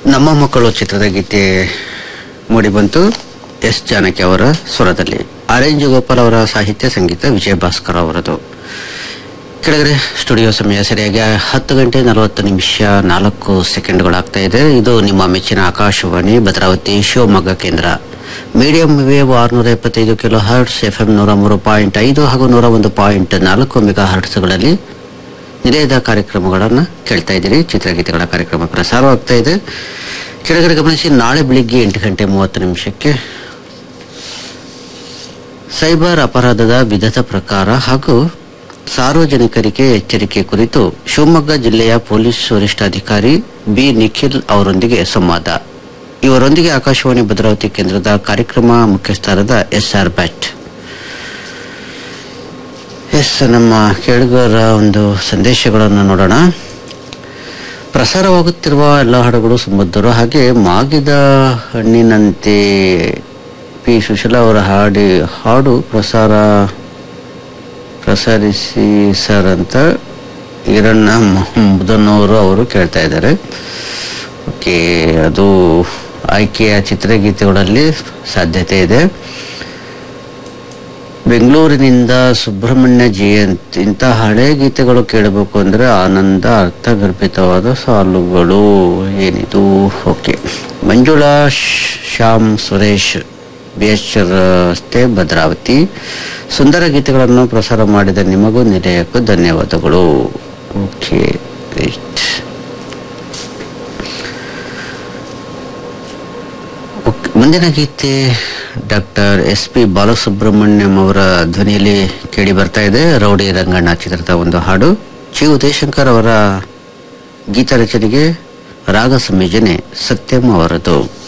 ನಮ್ಮ ಮಕ್ಕಳು ಚಿತ್ರದ ಗೀತೆ ಮೂಡಿಬಂತು ಎಸ್ ಜಾನಕಿ ಅವರ ಸ್ವರದಲ್ಲಿ ಆರ್ ಎನ್ ಗೋಪಾಲ್ ಅವರ ಸಾಹಿತ್ಯ ಸಂಗೀತ ವಿಜಯ ಭಾಸ್ಕರ್ ಅವರದು ಕೆಳಗಡೆ ಸ್ಟುಡಿಯೋ ಸಮಯ ಸರಿಯಾಗಿ ಹತ್ತು ಗಂಟೆ ನಲವತ್ತು ನಿಮಿಷ ನಾಲ್ಕು ಸೆಕೆಂಡ್ಗಳಾಗ್ತಾ ಇದೆ ಇದು ನಿಮ್ಮ ಮೆಚ್ಚಿನ ಆಕಾಶವಾಣಿ ಭದ್ರಾವತಿ ಶಿವಮೊಗ್ಗ ಕೇಂದ್ರ ಮೀಡಿಯಂ ವೇವ್ ಆರುನೂರ ಎಪ್ಪತ್ತೈದು ಕಿಲೋ ಹರ್ಟ್ಸ್ ಎಫ್ ಎಂ ನೂರ ಮೂರು ಪಾಯಿಂಟ್ ಐದು ಹಾಗೂ ನೂರ ಒಂದು ಪಾಯಿಂಟ್ ನಾಲ್ಕು ಮೆಗಾ ಹರ್ಟ್ಸ್ಗಳಲ್ಲಿ ನಿಲಯದ ಕಾರ್ಯಕ್ರಮಗಳನ್ನು ಕೇಳ್ತಾ ಇದ್ದೀರಿ ಚಿತ್ರಗೀತೆಗಳ ಕಾರ್ಯಕ್ರಮ ಪ್ರಸಾರವಾಗ್ತಾ ಇದೆ ಕೆಳಗಡೆ ಗಮನಿಸಿ ನಾಳೆ ಬೆಳಿಗ್ಗೆ ಎಂಟು ಗಂಟೆ ಮೂವತ್ತು ನಿಮಿಷಕ್ಕೆ ಸೈಬರ್ ಅಪರಾಧದ ವಿಧದ ಪ್ರಕಾರ ಹಾಗೂ ಸಾರ್ವಜನಿಕರಿಗೆ ಎಚ್ಚರಿಕೆ ಕುರಿತು ಶಿವಮೊಗ್ಗ ಜಿಲ್ಲೆಯ ಪೊಲೀಸ್ ವರಿಷ್ಠಾಧಿಕಾರಿ ಬಿ ನಿಖಿಲ್ ಅವರೊಂದಿಗೆ ಸಂವಾದ ಇವರೊಂದಿಗೆ ಆಕಾಶವಾಣಿ ಭದ್ರಾವತಿ ಕೇಂದ್ರದ ಕಾರ್ಯಕ್ರಮ ಮುಖ್ಯಸ್ಥರಾದ ಎಸ್ ಆರ್ ಭಟ್ ಎಸ್ ನಮ್ಮ ಕೇಳುಗರ ಒಂದು ಸಂದೇಶಗಳನ್ನು ನೋಡೋಣ ಪ್ರಸಾರವಾಗುತ್ತಿರುವ ಎಲ್ಲ ಹಾಡುಗಳು ಸುಮಧುರ ಹಾಗೆ ಮಾಗಿದ ಹಣ್ಣಿನಂತೆ ಪಿ ಸುಶೀಲಾ ಅವರ ಹಾಡಿ ಹಾಡು ಪ್ರಸಾರ ಪ್ರಸಾರಿಸಿ ಸರ್ ಅಂತ ಈರಣ್ಣ ಮುದನವರು ಅವರು ಕೇಳ್ತಾ ಇದ್ದಾರೆ ಓಕೆ ಅದು ಆಯ್ಕೆಯ ಚಿತ್ರಗೀತೆಗಳಲ್ಲಿ ಸಾಧ್ಯತೆ ಇದೆ ಬೆಂಗಳೂರಿನಿಂದ ಸುಬ್ರಹ್ಮಣ್ಯ ಜಯಂತ್ ಇಂತಹ ಹಳೆ ಗೀತೆಗಳು ಕೇಳಬೇಕು ಅಂದ್ರೆ ಆನಂದ ಅರ್ಥಗರ್ಭಿತವಾದ ಸಾಲುಗಳು ಏನಿದು ಓಕೆ ಮಂಜುಳಾ ಶ್- ಶ್ಯಾಮ್ ಸುರೇಶ್ ಬಿ ಎಚ್ ರಸ್ತೆ ಭದ್ರಾವತಿ ಸುಂದರ ಗೀತೆಗಳನ್ನು ಪ್ರಸಾರ ಮಾಡಿದ ನಿಮಗೂ ನಿಲಯಕ್ಕೂ ಧನ್ಯವಾದಗಳು ಓಕೆ ರೈಟ್ ಓಕೆ, ಮುಂದಿನ ಗೀತೆ ಡಾಕ್ಟರ್ ಎಸ್ ಪಿ ಬಾಲಸುಬ್ರಹ್ಮಣ್ಯಂ ಅವರ ಧ್ವನಿಯಲ್ಲಿ ಕೇಳಿ ಬರ್ತಾ ಇದೆ ರೌಡಿ ರಂಗಣ್ಣ ಚಿತ್ರದ ಒಂದು ಹಾಡು ಜಿ ಉದಯಶಂಕರ್ ಅವರ ಗೀತ ರಚನೆಗೆ ರಾಗ ಸಂಯೋಜನೆ ಸತ್ಯಂ ಅವರದು